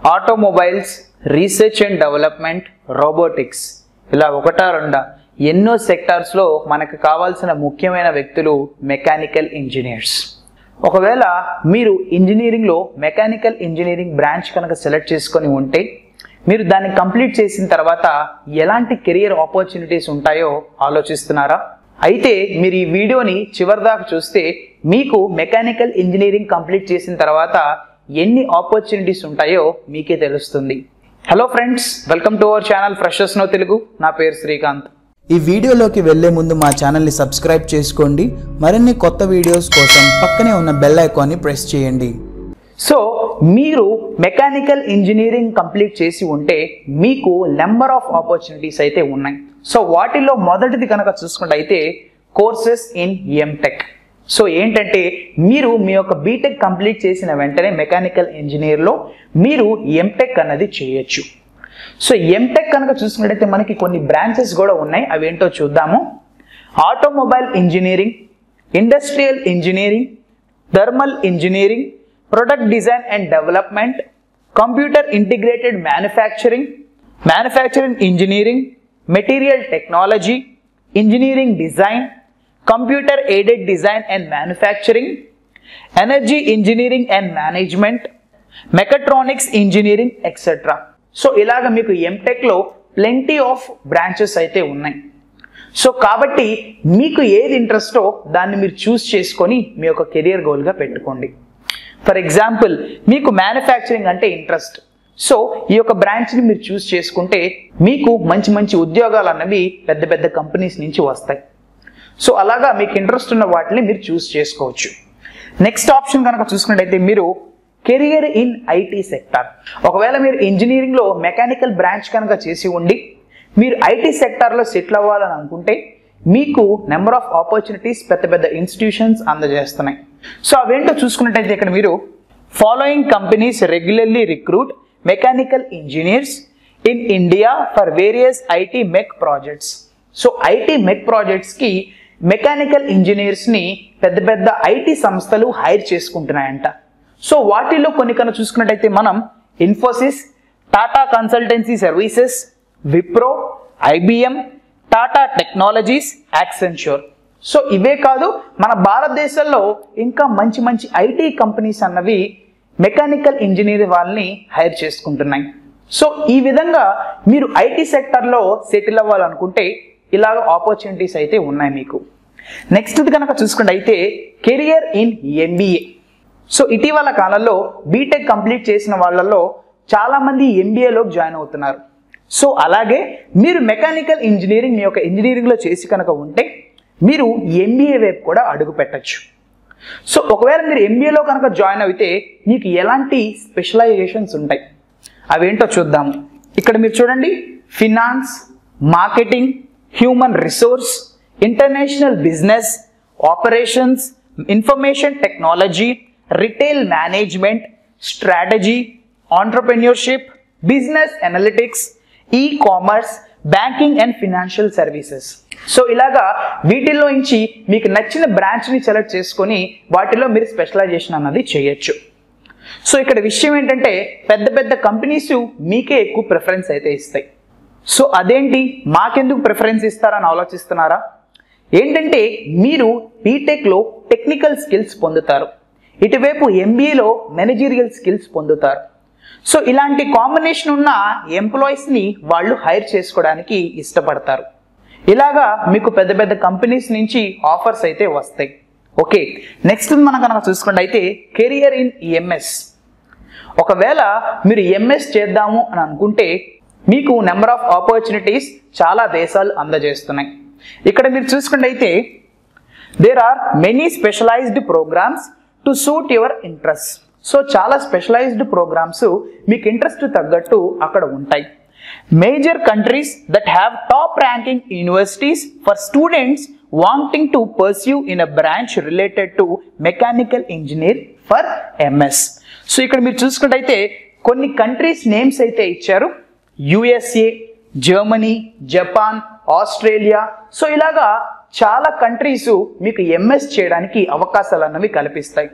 automobiles research and development robotics ఇలా ఒకటా రెండా ఎన్నో సెక్టార్స్లో మనకు కావాల్సిన ముఖ్యమైన వ్యక్తులు మెకానికల్ ఇంజనీర్స్ ఒకవేళ మీరు ఇంజనీరింగ్లో మెకానికల్ ఇంజనీరింగ్ బ్రాంచ్ కనుక సెలెక్ట్ చేసుకొని ఉంటే మీరు దాన్ని కంప్లీట్ చేసిన తర్వాత ఎలాంటి కెరియర్ ఆపర్చునిటీస్ ఉంటాయో ఆలోచిస్తున్నారా అయితే మీరు ఈ వీడియోని చివరి దాకా చూస్తే మీకు మెకానికల్ ఇంజనీరింగ్ కంప్లీట్ చేసిన తర్వాత ఎన్ని ఆపర్చునిటీస్ ఉంటాయో మీకే తెలుస్తుంది hello friends welcome to our channel freshers know Telugu నా పేరు శ్రీకాంత్ ఈ వీడియోలోకి వెళ్లే ముందు మా ఛానల్ని సబ్స్క్రైబ్ చేసుకోండి మరిన్ని కొత్త వీడియోస్ కోసం పక్కనే ఉన్న బెల్ ఐకాన్ని ప్రెస్ చేయండి సో మీరు మెకానికల్ ఇంజనీరింగ్ కంప్లీట్ చేసి ఉంటే మీకు నెంబర్ ఆఫ్ ఆపర్చునిటీస్ అయితే ఉన్నాయి సో వాటిలో మొదటిది కనుక చూసుకుంటే అయితే కోర్సెస్ ఇన్ ఎంటెక్ సో ఏంటంటే మీరు మీ యొక్క బీటెక్ కంప్లీట్ చేసిన వెంటనే మెకానికల్ ఇంజనీర్లో మీరు ఎంటెక్ అన్నది చేయొచ్చు సో ఎంటెక్ కనుక చూసుకున్నట్టయితే మనకి కొన్ని బ్రాంచెస్ కూడా ఉన్నాయి అవి ఏంటో చూద్దాము automobile engineering industrial engineering thermal engineering product design and development computer integrated manufacturing manufacturing engineering material technology engineering design computer aided design and manufacturing energy engineering and management mechatronics engineering etcetera so ఇలాగ మీకు ఎంటెక్లో plenty of branches అయితే ఉన్నాయి so కాబట్టి మీకు ఏది ఇంట్రెస్టో దాన్ని మీరు చూస్ చేసుకొని మీ యొక్క కెరియర్ గోల్గా పెట్టుకోండి ఫర్ ఎగ్జాంపుల్ మీకు మ్యానుఫ్యాక్చరింగ్ అంటే ఇంట్రెస్ట్ సో ఈ యొక్క బ్రాంచ్ని మీరు చూస్ చేసుకుంటే మీకు మంచి మంచి ఉద్యోగాలు అన్నవి పెద్ద పెద్ద కంపెనీస్ నుంచి వస్తాయి సో అలాగా మీకు ఇంట్రెస్ట్ ఉన్న వాటిని మీరు చూస్ చేసుకోవచ్చు నెక్స్ట్ ఆప్షన్ కనుక చూసుకున్నట్టయితే మీరు కెరియర్ ఇన్ ఐటీ సెక్టార్ ఒకవేళ మీరు ఇంజనీరింగ్లో మెకానికల్ బ్రాంచ్ కనుక చేసి ఉండి మీరు ఐటీ సెక్టార్లో సెటిల్ అవ్వాలని అనుకుంటే మీకు నెంబర్ ఆఫ్ ఆపర్చునిటీస్ పెద్ద పెద్ద ఇన్స్టిట్యూషన్స్ అందజేస్తున్నాయి సో అవేంటో చూసుకున్నట్టయితే ఇక్కడ మీరు following companies regularly recruit mechanical engineers in India for various IT mech projects so IT mech ప్రాజెక్ట్స్కి మెకానికల్ ఇంజనీర్స్ని పెద్ద పెద్ద ఐటీ సంస్థలు హైర్ చేసుకుంటున్నాయంట సో వాటిల్లో కొన్ని కనుక చూసుకున్నట్టయితే మనం Infosys Tata consultancy services Wipro IBM Tata technologies Accenture so ఇవే కాదు మన భారతదేశంలో ఇంకా మంచి మంచి ఐటీ కంపెనీస్ అన్నవి మెకానికల్ ఇంజనీర్ వాళ్ళని హైర్ చేసుకుంటున్నాయి సో ఈ విధంగా మీరు ఐటీ సెక్టర్లో సెటిల్ అవ్వాలనుకుంటే ఇలాగ ఆపర్చునిటీస్ అయితే ఉన్నాయి మీకు నెక్స్ట్ కనుక చూసుకుంటే అయితే కెరియర్ ఇన్ ఎంబీఏ సో ఇటీవల కాలంలో బీటెక్ కంప్లీట్ చేసిన వాళ్ళల్లో చాలామంది ఎంబీఏలోకి జాయిన్ అవుతున్నారు సో అలాగే మీరు మెకానికల్ ఇంజనీరింగ్ మీ యొక్క ఇంజనీరింగ్లో చేసి కనుక ఉంటే మీరు ఎంబీఏ వైపు కూడా అడుగు పెట్టచ్చు సో ఒకవేళ మీరు ఎంబీఏలో కనుక జాయిన్ అయితే మీకు ఎలాంటి స్పెషలైజేషన్స్ ఉంటాయి అవేంటో చూద్దాము ఇక్కడ మీరు చూడండి finance marketing human resource international business operations information technology retail management strategy entrepreneurship business analytics e commerce banking and financial services so ఇలాగా వీటిల్లో నుంచి మీకు నచ్చిన బ్రాంచ్ని సెలెక్ట్ చేసుకొని వాటిలో మీరు స్పెషలైజేషన్ అన్నది చేయొచ్చు సో ఇక్కడ విషయం ఏంటంటే పెద్ద పెద్ద కంపెనీస్ మీకే ఎక్కువ ప్రిఫరెన్స్ అయితే ఇస్తాయి సో అదేంటి మాకెందుకు ప్రిఫరెన్స్ ఇస్తారని ఆలోచిస్తున్నారా ఏంటంటే మీరు బీటెక్లో టెక్నికల్ స్కిల్స్ పొందుతారు ఇటువైపు ఎంబీఏలో మెనేజీరియల్ స్కిల్స్ పొందుతారు సో ఇలాంటి కాంబినేషన్ ఉన్న ఎంప్లాయీస్ని వాళ్ళు హైర్ చేసుకోవడానికి ఇష్టపడతారు ఇలాగా మీకు పెద్ద పెద్ద కంపెనీస్ నుంచి ఆఫర్స్ అయితే వస్తాయి ఓకే నెక్స్ట్ మనం కనుక చూసుకుంటే అయితే కెరియర్ ఇన్ ఎంఎస్ ఒకవేళ మీరు ఎంఎస్ చేద్దాము అని అనుకుంటే మీకు నెంబర్ ఆఫ్ ఆపర్చునిటీస్ చాలా దేశాలు అందజేస్తున్నాయి ఇక్కడ మీరు చూసుకుంటే అయితే there are many specialised programmes to suit your interest so చాలా స్పెషలైజ్డ్ ప్రోగ్రామ్స్ మీకు ఇంట్రెస్ట్ తగ్గట్టు అక్కడ ఉంటాయి major countries that have top ranking universities for students wanting to pursue in a branch related to mechanical engineer for MS so ఇక్కడ మీరు చూసుకుంటే అయితే కొన్ని కంట్రీస్ నేమ్స్ అయితే ఇచ్చారు USA Germany Japan Australia so ఇలాగా చాలా కంట్రీస్ మీకు ఎంఎస్ చేయడానికి అవకాశాలు అన్నవి కల్పిస్తాయి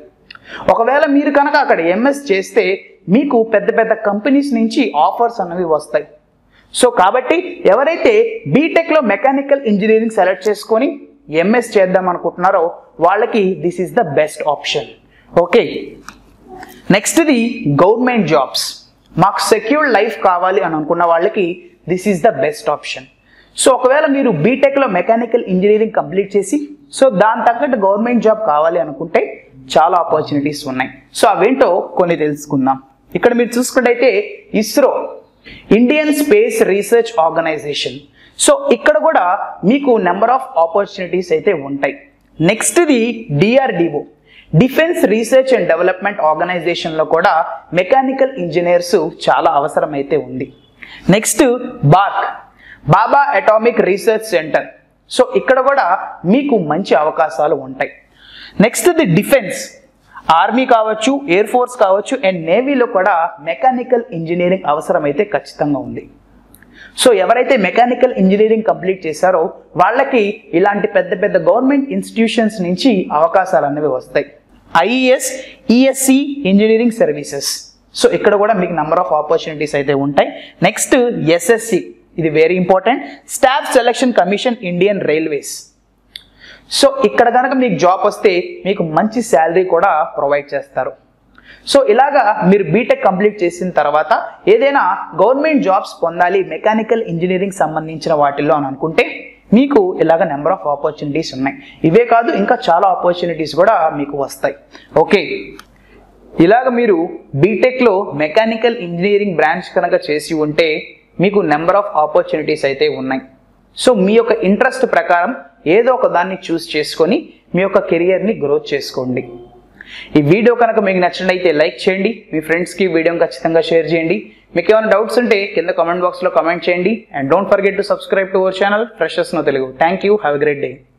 ఒకవేళ మీరు కనుక అక్కడ ఎంఎస్ చేస్తే మీకు పెద్ద పెద్ద కంపెనీస్ నుంచి ఆఫర్స్ అన్నవి వస్తాయి సో కాబట్టి ఎవరైతే బీటెక్లో మెకానికల్ ఇంజనీరింగ్ సెలెక్ట్ చేసుకొని ఎంఎస్ చేద్దాం అనుకుంటున్నారో వాళ్ళకి this is the best option okay నెక్స్ట్ది గవర్నమెంట్ జాబ్స్ మాకు సెక్యూర్డ్ లైఫ్ కావాలి అని అనుకున్న వాళ్ళకి this is the best option so ఒకవేళ మీరు బీటెక్లో మెకానికల్ ఇంజనీరింగ్ కంప్లీట్ చేసి సో దాని తగ్గట్టు గవర్నమెంట్ జాబ్ కావాలి అనుకుంటే చాలా ఆపర్చునిటీస్ ఉన్నాయి సో అవేంటో కొన్ని తెలుసుకుందాం ఇక్కడ మీరు చూసుకుంటే ISRO Indian space research organisation so ఇక్కడ కూడా మీకు నెంబర్ ఆఫ్ ఆపర్చునిటీస్ అయితే ఉంటాయి నెక్స్ట్ది DRDO defence research and development ఆర్గనైజేషన్లో కూడా మెకానికల్ ఇంజనీర్స్ చాలా అవసరం అయితే ఉంది next BARC Bhabha atomic research centre so ఇక్కడ కూడా మీకు మంచి అవకాశాలు ఉంటాయి నెక్స్ట్ ది డిఫెన్స్ ఆర్మీ కావచ్చు ఎయిర్ ఫోర్స్ కావచ్చు అండ్ నేవీలో కూడా మెకానికల్ ఇంజనీరింగ్ అవసరం అయితే ఖచ్చితంగా ఉంది సో ఎవరైతే మెకానికల్ ఇంజనీరింగ్ కంప్లీట్ చేశారో వాళ్ళకి ఇలాంటి పెద్ద పెద్ద గవర్నమెంట్ ఇన్స్టిట్యూషన్స్ నుంచి అవకాశాలు అనేవి వస్తాయి IES ESC engineering services so ఇక్కడ కూడా మీకు నెంబర్ ఆఫ్ ఆపర్చునిటీస్ అయితే ఉంటాయి నెక్స్ట్ ఎస్ఎస్సి ఇది very important staff selection commission Indian railways so ఇక్కడ కనుక మీకు జాబ్ వస్తే మీకు మంచి శాలరీ కూడా ప్రొవైడ్ చేస్తారు సో ఇలాగా మీరు బీటెక్ కంప్లీట్ చేసిన తర్వాత ఏదైనా గవర్నమెంట్ జాబ్స్ పొందాలి మెకానికల్ ఇంజనీరింగ్ సంబంధించిన వాటిల్లో అని అనుకుంటే మీకు ఇలాగ నెంబర్ ఆఫ్ ఆపర్చునిటీస్ ఉన్నాయి ఇవే కాదు ఇంకా చాలా ఆపర్చునిటీస్ కూడా మీకు వస్తాయి ఓకే ఇలాగ మీరు బీటెక్లో మెకానికల్ ఇంజనీరింగ్ బ్రాంచ్ కనుక చేసి ఉంటే మీకు నెంబర్ ఆఫ్ ఆపర్చునిటీస్ అయితే ఉన్నాయి సో మీ యొక్క ఇంట్రెస్ట్ ప్రకారం ఏదో ఒక దాన్ని చూస్ చేసుకొని మీ యొక్క కెరియర్ని గ్రోత్ చేసుకోండి ఈ వీడియో కనుక మీకు నచ్చినట్లయితే లైక్ చేయండి మీ ఫ్రెండ్స్కి వీడియోని ఖచ్చితంగా షేర్ చేయండి మీకు ఏమైనా డౌట్స్ ఉంటే కింద కామెంట్ బాక్స్లో కామెంట్ చేయండి and don't forget to subscribe to our channel freshers know Telugu thank you have great day